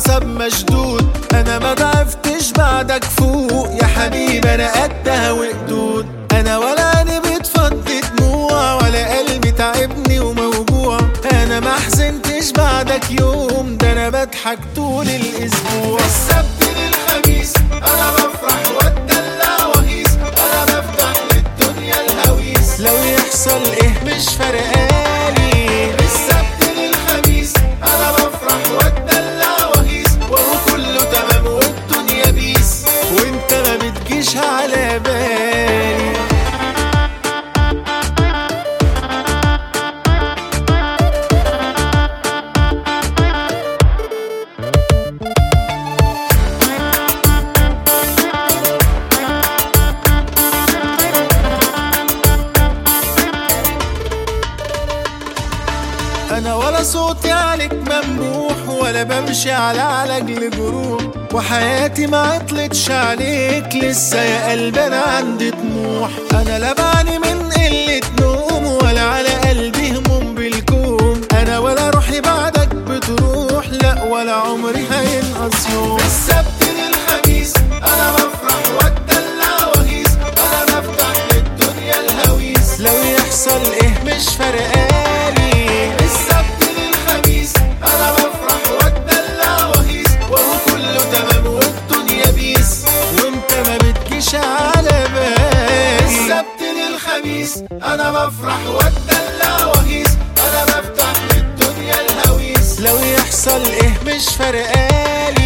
اعصاب مشدود انا ما ضعفتش بعدك فوق يا حبيبي انا قدها وقدود انا ولا عيني بتفضي دموع ولا قلبي تعبني وموجوع انا ما حزنتش بعدك يوم ده انا بضحك طول الاسبوع السبت للخميس انا بفرح واتدلع واهيس انا بفتح للدنيا الهويس لو يحصل ايه مش فارقالي السبت للخميس انا بفرح واتدلع واهيس وهو كله تمام والدنيا بيس وانت ما بتجيش على بالي انا ولا صوتي عليك ممدوح ولا بمشي على علاج لجروح وحياتي ما عطلتش عليك لسه يا قلبي انا عندي طموح انا لا بعاني من قلة نوم ولا على قلبي هموم بالكون انا ولا روحي بعدك بتروح لا ولا عمري هينقص يوم السبت للخميس انا بفرح واتدلع واهيس انا بفتح للدنيا الهويس لو يحصل ايه مش فارقالي السبت للخميس انا بفرح واتدلع واهيس وهو كله تمام والدنيا بيس وانت ما بتجيش على بالي السبت للخميس انا بفرح واتدلع واهيس انا بفتح للدنيا الهويس لو يحصل ايه مش فارقالي